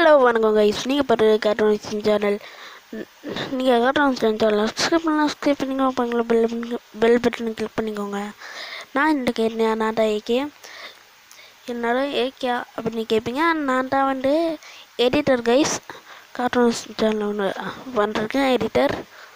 hello வணக்கம் guys நீங்கள் பார்த்து கார்ட்டூன் சேனல் நீங்கள் கார்ட்டூன் சேனல் சப்ஸ்கிரைப் பண்ணலாம் சப்ஸ்கிரைப் பண்ணிக்கோங்க பக்கத்தில் பெல் பண்ணி பெல் பட்டனை கிளிக் பண்ணிக்கோங்க நான் இந்த கேட்டேன் நான் தான் ஏகே என்னோட ஏகே அப்படின்னு கேட்பீங்க நான் தான் வந்து எடிட்டர் கைஸ் கார்ட்டூன் சேனல் ஒன்று பண்ணுறேன் எடிட்டர்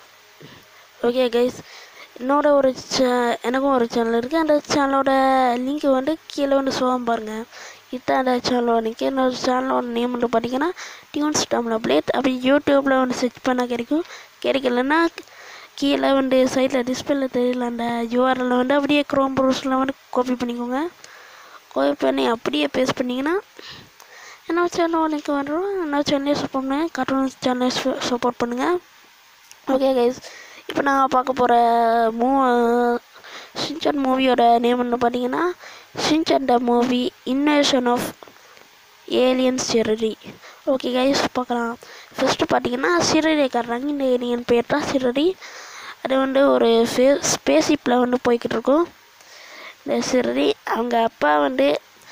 ஓகே கைஸ் என்னோட ஒரு சே எனக்கும் ஒரு சேனல் இருக்குது அந்த சேனலோட லிங்க் வந்து கீழே வந்து சோகம் பாருங்கள் இதுதான் அந்த சேனலோட லிங்க் என்னோட சேனலோட நேம் வந்து பார்த்தீங்கன்னா டியூன்ஸ் தமிழ் பிளேட் அப்படி யூடியூப்பில் வந்து சர்ச் பண்ணால் கிடைக்கும் கிடைக்கலன்னா கீழே வந்து சைடில் டிஸ்பிளேல தெரியல அந்த யூஆர்எல் வந்து அப்படியே க்ரோம் ப்ரௌசரில் வந்து காப்பி பண்ணிக்கோங்க காப்பி பண்ணி அப்படியே பேஸ்ட் பண்ணிங்கன்னா என்னோட சேனலோட லிங்க் வந்துடும் என்னோட சேனலே சப்போர்ட் பண்ணுங்கள் கார்ட்டூன் சேனலை சப்போர்ட் பண்ணுங்கள் ஓகே கைஸ் இப்போ நான் பார்க்க போகிற மூ ஷின்சான் மூவியோட நேம் என்ன பார்த்தீங்கன்னா Shinchan the movie invasion of alien சிரடி ஓகே கைஸ் பார்க்கலாம் ஃபஸ்ட்டு பார்த்தீங்கன்னா சிரடியை காட்டுறாங்க இந்த ஏலியன் பேர் தான் சிரடி அது வந்து ஒரு ஃபே ஸ்பேஸ்ஷிப்பில் வந்து போய்கிட்டு இருக்கும் இந்த சிரடி அவங்க அப்பா வந்து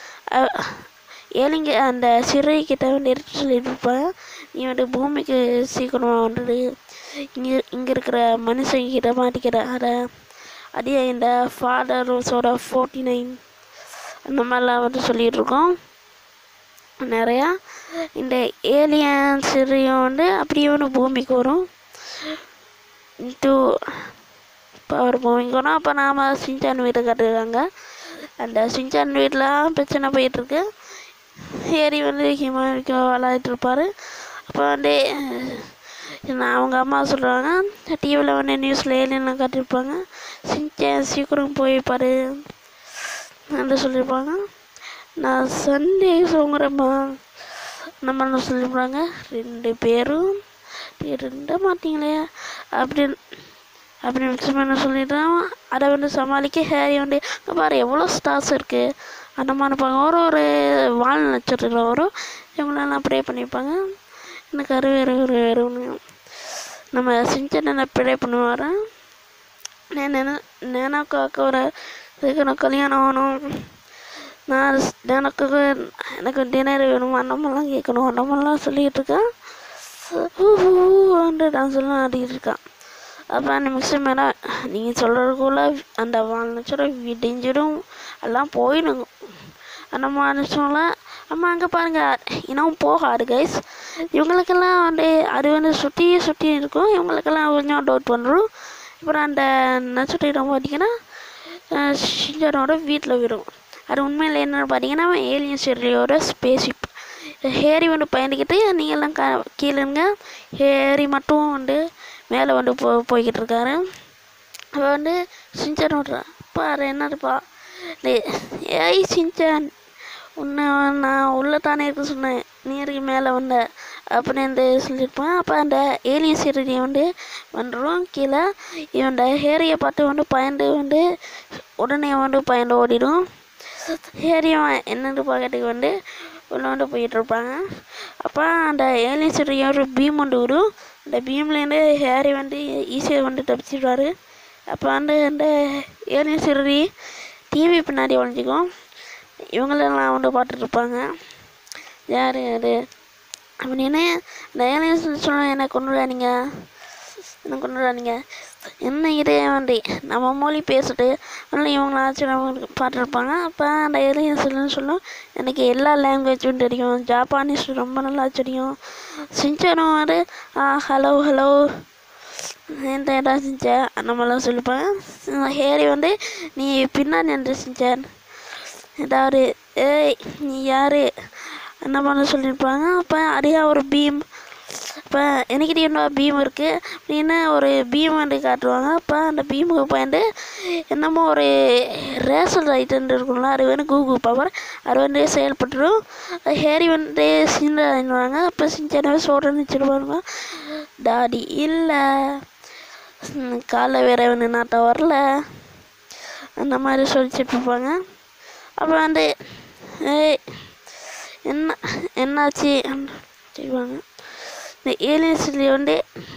ஏலிங்க அந்த சிறை கிட்ட வந்து எடுத்து சொல்லிட்டு இருப்பாங்க நீ வந்து பூமிக்கு சீக்கிரமாக வந்துட்டு இங்கே இங்கே இருக்கிற மனுஷங்க கிட்ட மாட்டிக்கிற அதை அதே இந்த ஃபாதர் ரோஸோட ஃபோர்ட்டி நைன் அந்த மாதிரிலாம் வந்து சொல்லிகிட்டு இருக்கோம் நிறையா இந்த ஏலியன் சிறையும் வந்து அப்படியே வந்து பூமிக்கு வரும் டூ இப்போ அவர் பூமிக்கு வரும் அப்போ நாம் சிஞ்சான் வீட்டை கட்டுறாங்க அந்த சிஞ்சான் வீட்டில் பிரச்சனை போயிட்டுருக்கு ஏரி வந்து ஹிமாலிக்கு விளாடிட்டு இருப்பார் அப்போ வந்து நான் அவங்க அம்மா சொல்கிறாங்க டிவியில் வந்து நியூஸில் ஏலியன்லாம் காட்டியிருப்பாங்க சிஞ்சேன் சீக்கிரம் போய்ப்பார் என்று சொல்லியிருப்பாங்க நான் சண்டே சோங்குறேம்மா நம்ம சொல்லியிருப்பாங்க ரெண்டு பேரும் ரெண்ட மாட்டீங்களே அப்படின்னு அப்படி மிக்சமான சொல்லிட்டான் அதை வந்து சமாளிக்க ஹேரி வந்து அங்கே பாரு எவ்வளோ ஸ்டார்ஸ் இருக்குது அந்த மாதிரி இருப்பாங்க ஒரு ஒரு வால் நட்சத்திரம் வரும் இவங்களெல்லாம் ப்ரே பண்ணியிருப்பாங்க எனக்கு அரு வேறு ஒரு வேறு ஒன்று நம்ம சிஞ்சனை ப்ரே பண்ணுவார் நான் நேனாக்காக்க ஒரு சீக்கிரம் கல்யாணம் ஆகணும் நான் எனக்கு எனக்கு டின்னர் வேணும் அண்ணமெல்லாம் கேட்கணும் அண்ணமெல்லாம் சொல்லிகிட்டு இருக்கேன் ஊண்டு டான்ஸ்லாம் ஆடிட்டு இருக்கான் அப்போ அந்த மிக்சர் மேலே நீங்கள் சொல்கிறதுக்குள்ள அந்த வால்நட்சரம் விடிஞ்சிடும் எல்லாம் போயிடுங்க அந்த மனுஷங்களாம் அம்மா அங்கே பாருங்கள் இன்னும் போகாது கைஸ் இவங்களுக்கெல்லாம் வந்து அது வந்து சுற்றி சுற்றி இருக்கும் இவங்களுக்கெல்லாம் கொஞ்சம் டவுட் பண்ணுறோம் அப்புறம் அந்த நட்சத்திரம் பார்த்தீங்கன்னா ஷிஞ்சனோட வீட்டில் விடும் அது உண்மையில் என்னென்னு பார்த்தீங்கன்னா ஏலியன் சீரியலோட ஸ்பேஸ்ஷிப் ஹேரி வந்து பயந்துக்கிட்டு நீங்கள்லாம் க கீழேங்க ஹேரி மட்டும் வந்து மேலே வந்து போ போய்கிட்டு இருக்காரு அப்போ வந்து சிஞ்சன் விட்றான் பாரு என்னதுப்பா ஏய் சிஞ்சன் உன்னை நான் உள்ளே தானே இருக்க சொன்னேன் நீ இருக்கு மேலே வந்த அப்படின்னு சொல்லியிருப்பான் அப்போ அந்த ஏலியன் சீரடியை வந்து வந்துடும் கீழே இவன் ஹேரியை பார்த்து வந்து பயந்து வந்து உடனே வந்து பயந்து ஓடிடும் ஹேரியும் என்னென்னு பார்க்கறதுக்கு வந்து உள்ளே வந்து போயிட்டுருப்பாங்க அப்போ அந்த ஏலியன் சீரடியை ஒரு பீம் வந்து விடும் அந்த பீம்லேருந்து ஹேரி வந்து ஈஸியாக வந்து தப்பிச்சிடுவார் அப்போ வந்து அந்த ஏலியன் சீரடி டிவி பின்னாடி ஒழிஞ்சிக்கும் இவங்களெல்லாம் வந்து பார்த்துட்ருப்பாங்க யார் அது அப்படின்னு இந்த ஏலியன்ஸ் சொன்னால் என்ன கொண்டு விடாதீங்க என்ன கொண்டு விடாதீங்க என்ன இதே வந்து நம்ம மொழி பேசிட்டு அதனால் இவங்க ஆச்சரியம் பார்த்துருப்பாங்க அப்போ அந்த ஏலியன்ஸ்லாம் சொல்லும் எனக்கு எல்லா லாங்குவேஜும் தெரியும் ஜாப்பானீஸ் ரொம்ப நல்லா தெரியும் சிஞ்சனும் வந்து ஆ ஹலோ ஹலோ எந்த இடம் செஞ்சேன் அந்த மாதிரிலாம் சொல்லிப்பாங்க ஹேரி வந்து நீ பின்னாடி நின்று செஞ்சேன் ஏதாவது ஏய் நீ யார் அந்த மாதிரிலாம் சொல்லியிருப்பாங்க அப்போ அடியா ஒரு பீம் இப்போ எனக்கிட்ட இன்னொரு பீம் இருக்குது அப்படின்னு ஒரு பீம் வந்து காட்டுவாங்க அப்போ அந்த பீமுக்கு பயந்து என்னமோ ஒரு ரேசல் ஐட்டம் இருக்கும்ல அது வந்து கூகுள் பவர் அது வந்து செயல்பட்டுரும் ஹேரி வந்து சிந்தாங்க அப்போ சிஞ்சனவே சோழன்னு வச்சுருவாங்க டாடி இல்லை காலைல வேற ஒன்று நாட்டம் வரல அந்த மாதிரி சொல்லிச்சிட்டு இருப்பாங்க அப்போ வந்து ஏய் என்ன என்னாச்சு செய்வாங்க இந்த ஏலியன்ஸ்லேயே வந்து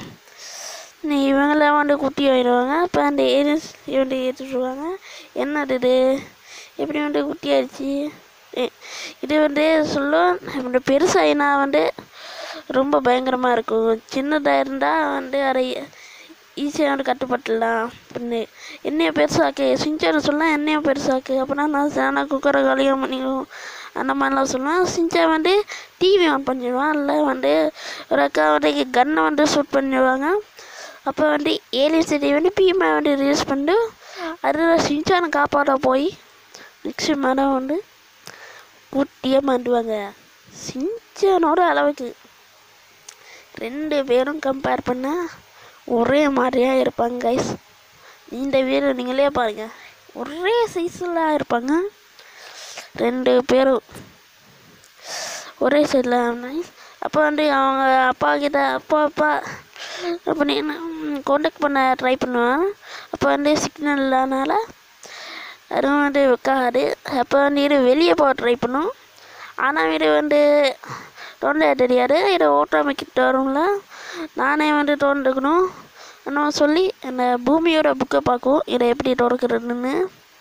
நீ இவங்களாம் வந்து குட்டி ஆயிடுவாங்க அப்போ அந்த ஏலியன்ஸ் வந்து ஏற்றுருவாங்க என்னது இது எப்படி வந்து குட்டி ஆயிடுச்சு இது வந்து சொல்லும் இப்படி பெருசாகினா வந்து ரொம்ப பயங்கரமாக இருக்கும் சின்னதாக இருந்தால் வந்து அதை ஈஸியாக வந்து கட்டுப்பட்டுடலாம் அப்படின்னு என்னைய பெருசாக்கு சிஞ்சான் சொல்லலாம் என்னைய பெருசாக்கு அப்படின்னா நான் சேனா குக்கரை கலியம் பண்ணிடுவோம் அந்த மாதிரிலாம் சொல்லுவேன் சிஞ்சான் வந்து டிவி ஆன் பண்ணிடுவான் இல்லை வந்து ஒரு அக்கா வந்து கன்னை வந்து ஷூட் பண்ணிடுவாங்க அப்போ வந்து ஏலியன் சிட்டி வந்து பீமை வந்து ரிலீஸ் பண்ணிட்டு அதில் சிஞ்சானை காப்பாற்ற போய் மிக்சி மேடம் வந்து குட்டியாக மாட்டுவாங்க சிஞ்சானோட அளவுக்கு ரெண்டு பேரும் கம்பேர் பண்ணால் ஒரே மாதிரியாக இருப்பாங்க கைஸ் இந்த வீடு நீங்களே பாருங்க ஒரே சைஸில் இருப்பாங்க ரெண்டு பேரும் ஒரே சைடில் நைஸ் அப்போ வந்து அவங்க அப்பா கிட்ட அப்பா அப்பா அப்படின்னு காண்டாக்ட் பண்ண ட்ரை பண்ணுவாங்க அப்போ வந்து சிக்னல் இல்லாதனால அதுவும் வந்து வைக்காது அப்போ வந்து இது வெளியே போக ட்ரை பண்ணும் ஆனால் இது வந்து தொண்டை தெரியாது இது ஓட்டாமைக்கிட்ட வரும்ல நானே வந்து தோண்டுக்கணும் இன்னும் சொல்லி அந்த பூமியோட புக்கை பார்க்கும் இதை எப்படி திறக்கிறதுன்னு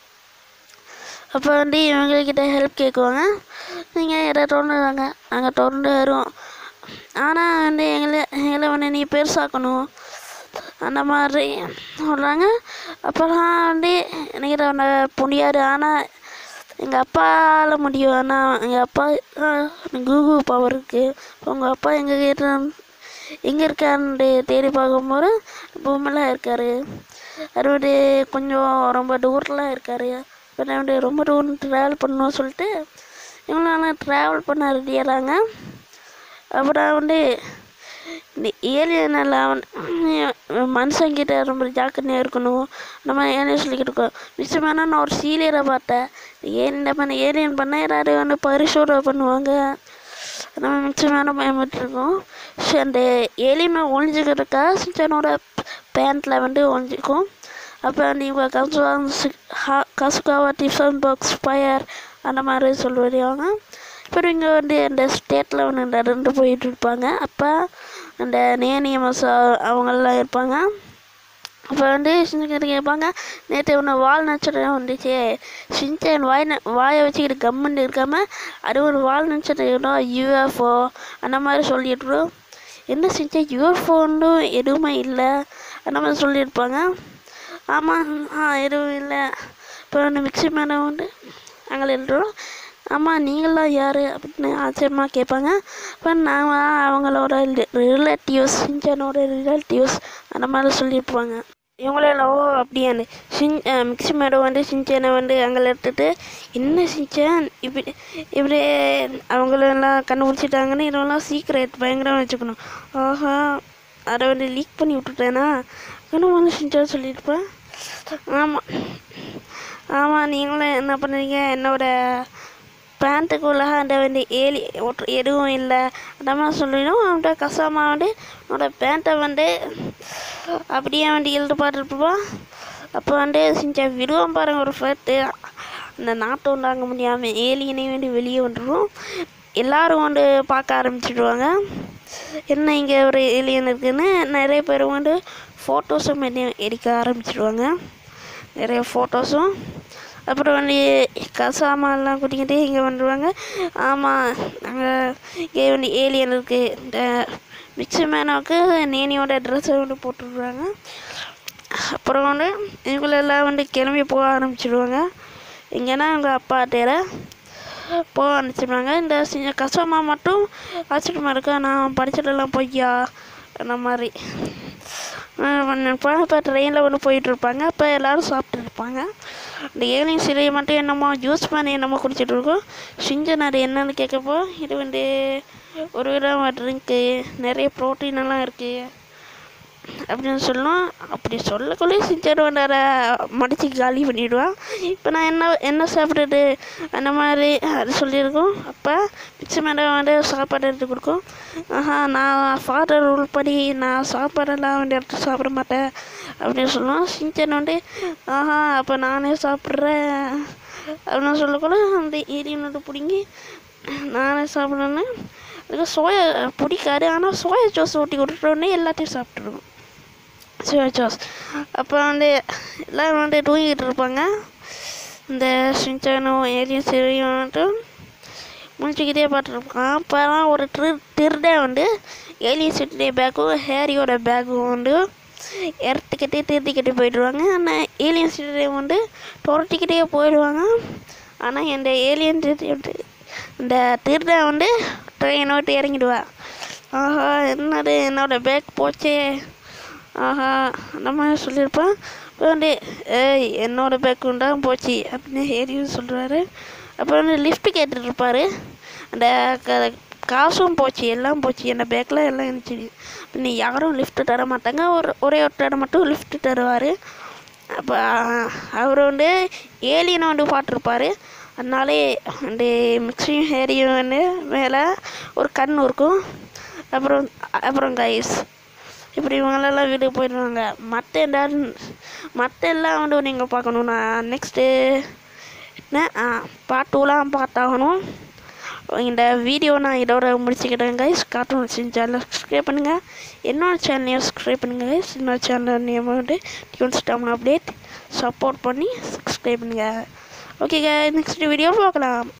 அப்போ வந்து இவங்கக்கிட்ட ஹெல்ப் கேட்குவாங்க நீங்கள் இதை திறந்துதாங்க நாங்கள் திறந்து வருவோம் ஆனால் வந்து எங்களை எங்களை வந்து நீ பெருசாக்கணும் அந்த மாதிரி சொல்கிறாங்க அப்போலாம் வந்து எனக்கு இதை ஒன்று முடியாது ஆனால் எங்கள் அப்பாவால் முடியும் ஆனால் எங்கள் அப்பா கூகு பவர் இருக்குது உங்கள் அப்பா எங்கள் கிட்ட எங்கே இருக்காருன்னு தேடி பார்க்கும்போது பூமியில் இருக்கார் அவர் வந்து கொஞ்சம் ரொம்ப தூரத்தில் இருக்கார் அப்புறம் வந்து ரொம்ப தூரம் ட்ராவல் பண்ணணும்னு சொல்லிட்டு இவங்களால ட்ராவல் பண்ண ரெடியாகிறாங்க அப்புறம் வந்து இந்த ஏலியன் எல்லாம் வந்து மனுஷங்கிட்ட ரொம்ப ஜாக்கிரதையாக இருக்கணும் நம்ம ஏலியன் சொல்லிக்கிட்டு இருக்கோம் நிச்சயமான நான் ஒரு சீரியரை பார்த்தேன் ஏன் இந்த பண்ண ஏலியன் பண்ண யாராவது வந்து பரிசோதனை பண்ணுவாங்க நம்ம மிச்சமான பயன்பட்டுருக்கோம் ஸோ அந்த ஏலியனை ஒழிஞ்சுக்கிறதுக்கா சிச்சனோட பேண்ட்டில் வந்து ஒழிஞ்சிக்கும் அப்போ நீங்கள் கசுவா கசுகாவா டிஃபன் பாக்ஸ் ஃபயர் அந்த மாதிரி சொல்லுவாங்க அப்புறம் இங்கே வந்து அந்த ஸ்டேட்டில் வந்து நடந்து போயிட்டு இருப்பாங்க அப்போ அந்த நேனியமஸ் அவங்கெல்லாம் இருப்பாங்க அப்போ வந்து சின்ன கேட்பாங்க நேற்று ஒன்று வால் நட்சத்திரம் வந்துச்சு சின்சன் வாய் ந- வாயை வச்சுக்கிட்டு கம்முன்னு இருக்காம அது ஒரு வால் நட்சத்திரம் யூஎஃப்ஓ அந்த மாதிரி சொல்லிட்டுரும் என்ன சின்சன் யூஎஃப்ஓன்னு எதுவுமே இல்லை அந்த மாதிரி சொல்லியிருப்பாங்க ஆமாம் ஆ எதுவும் இல்லை இப்போ வந்து மிக்சி மேடம் வந்து நாங்கள் எழுதுறோம் ஆமாம் நீங்களாம் யார் அப்படின்னு ஆச்சரியமாக கேட்பாங்க இப்போ நாங்கள் அவங்களோட ரிலேட்டிவ்ஸ் சிஞ்சனோட ரிலேட்டிவ்ஸ் அந்த மாதிரி சொல்லியிருப்பாங்க இவங்களெல்லாம் ஓ அப்படியான்னு சின் மிக்சி மேடம் வந்து சிஞ்சனை வந்து அங்கே எடுத்துட்டு என்ன சிஞ்சன் இப்படி இப்படி அவங்களெல்லாம் கண்டுபிடிச்சிட்டாங்கன்னு இதெல்லாம் சீக்ரெட் பயங்கரமாக வச்சுக்கணும் ஆஹா அதை வந்து லீக் பண்ணி விட்டுட்டேனா இன்னும் வந்து சிஞ்சன் சொல்லியிருப்பேன் ஆமாம் ஆமாம் நீங்களும் என்ன பண்ணுறீங்க என்னோட பேண்ட்டுக்குள்ள அந்த வந்து ஏலி ஒட்டு எதுவும் இல்லை அந்த மாதிரி சொல்லிடும் அவன்கிட்ட கசாமா வந்து அவனோட பேண்ட்டை வந்து அப்படியே வந்து இழுத்து பார்த்துருப்பான் அப்போ வந்து செஞ்ச விடுவான் பாருங்க ஒரு ஃபேட்டு அந்த நாட்டம் தாங்க முடியாமல் ஏலியனை வேண்டி வெளியே வந்துடும் எல்லாரும் வந்து பார்க்க ஆரம்பிச்சிடுவாங்க என்ன இங்கே ஒரு ஏலியன் இருக்குன்னு நிறைய பேர் வந்து ஃபோட்டோஸும் எடுக்க ஆரம்பிச்சிடுவாங்க நிறைய ஃபோட்டோஸும் அப்புறம் வந்து கசாமாலாம் கூட்டிக்கிட்டு இங்கே வந்துடுவாங்க ஆமாம் நாங்கள் இங்கே வந்து ஏலியன் இருக்குது இந்த மிக்சி மேனாவுக்கு நேனியோட ட்ரெஸ்ஸை வந்து போட்டுடுவாங்க அப்புறம் வந்து இவங்களெல்லாம் வந்து கிளம்பி போக ஆரம்பிச்சிடுவாங்க எங்கன்னா எங்கள் அப்பா தேர போக ஆரம்பிச்சிடுவாங்க இந்த சின்ன கசாமா மட்டும் ஆச்சரியமாக இருக்கா நான் படிச்சதெல்லாம் பொய்யா அந்த மாதிரி இப்போ இப்போ ட்ரெயினில் வந்து போயிட்டுருப்பாங்க அப்போ எல்லோரும் சாப்பிட்டு இருப்பாங்க இந்த ஏலியன் சிலையை மட்டும் என்னமோ ஜூஸ் பண்ணி என்னமோ குடிச்சிட்டு இருக்கோம் சிஞ்சன் அது என்னன்னு கேட்கப்போ இது வந்து ஒரு விதமாக ட்ரிங்க்கு நிறைய ப்ரோட்டீன் எல்லாம் இருக்குது அப்படின்னு சொல்லுவோம் அப்படி சொல்லக்குள்ளே சிஞ்சன் வந்து அதை மடித்து காலி பண்ணிவிடுவான் இப்போ நான் என்ன என்ன சாப்பிட்றது அந்த மாதிரி அது சொல்லியிருக்கோம் அப்போ மிச்சம் மேடம் வந்து சாப்பாடு எடுத்து கொடுக்கும் ஆஹா நான் ஃபாதர் ரூல் படி நான் சாப்பாடெல்லாம் வந்து எடுத்து சாப்பிட மாட்டேன் அப்படின்னு சொல்லுவோம் சிஞ்சன் வந்து ஆஹா அப்போ நானே சாப்பிட்றேன் அப்படின்னு சொல்லக்குள்ள அந்த ஏரியன் வந்து பிடுங்கி நானே சாப்பிட்றேன்னு அதுக்கு சோயா பிடிக்காது ஆனால் சோயா ஜூஸ் ஊட்டி கொடுத்துட்டோன்னே எல்லாத்தையும் சாப்பிட்ருவோம் சோயா ஜூஸ் அப்போ வந்து எல்லோரும் வந்து தூங்கிட்டு இருப்பாங்க இந்த சிஞ்சனும் ஏரியும் சரியும் வந்துட்டு முடிச்சுக்கிட்டே பார்த்துருப்பான் அப்போலாம் ஒரு திரு திருடன் வந்து ஏலியன் சிட்டிய பேக்கும் ஹேரியோட பேக்கும் வந்து எடுத்துக்கிட்டே திருத்திக்கிட்டு போயிடுவாங்க ஆனால் ஏலியன் சிட்டியை வந்து துரட்டிக்கிட்டே போயிடுவாங்க ஆனால் இந்த ஏலியன் சிட்டி இந்த திருடன் வந்து ட்ரெயின் விட்டு இறங்கிடுவா ஆஹா என்னது என்னோட பேக் போச்சே ஆஹா அந்த மாதிரி சொல்லியிருப்பான் இப்போ வந்து ஏய் என்னோட பேக் தான் போச்சு அப்படின்னு ஏரியும் சொல்கிறாரு அப்புறம் வந்து லிஃப்ட் கேட்டுட்ருப்பாரு அந்த க- காசும் போச்சு எல்லாம் போச்சு என்ன பேக்கில் எல்லாம் இருந்துச்சு பின்ன யாரும் லிஃப்ட் தர மாட்டாங்க ஒரு ஒரே ஒருத்தர் மட்டும் லிஃப்ட் தருவார் அப்போ அவர் வந்து ஏலியனை வந்து பார்த்துருப்பாரு அதனாலே அந்த மிக்சியும் ஹேரியும் வந்து மேலே ஒரு கண் இருக்கும் அப்புறம் அப்புறம் கைஸ் இப்படி இவங்களெல்லாம் வீட்டுக்கு போயிடுவாங்க மற்ற எல்லாரும் மற்ற எல்லாம் வந்து நீங்கள் பார்க்கணுன்னா நெக்ஸ்ட்டு என்ன ஆ பார்ட் டூலாம் பார்த்தாகணும் இந்த வீடியோ நான் இதோட முடிச்சுக்கிட்டேன் கைஸ் கார்ட்டூன் சேனலை சப்ஸ்கிரைப் பண்ணுங்கள் என்னோட சேனலையும் சப்ஸ்கிரைப் பண்ணுங்கள் கைஸ் என்னோட சேனல் நேம் வந்து டியூன்ஸ் டவுன் அப்டேட் சப்போர்ட் பண்ணி சப்ஸ்கிரைப் பண்ணுங்கள் ஓகே நெக்ஸ்ட் வீடியோ பார்க்கலாம்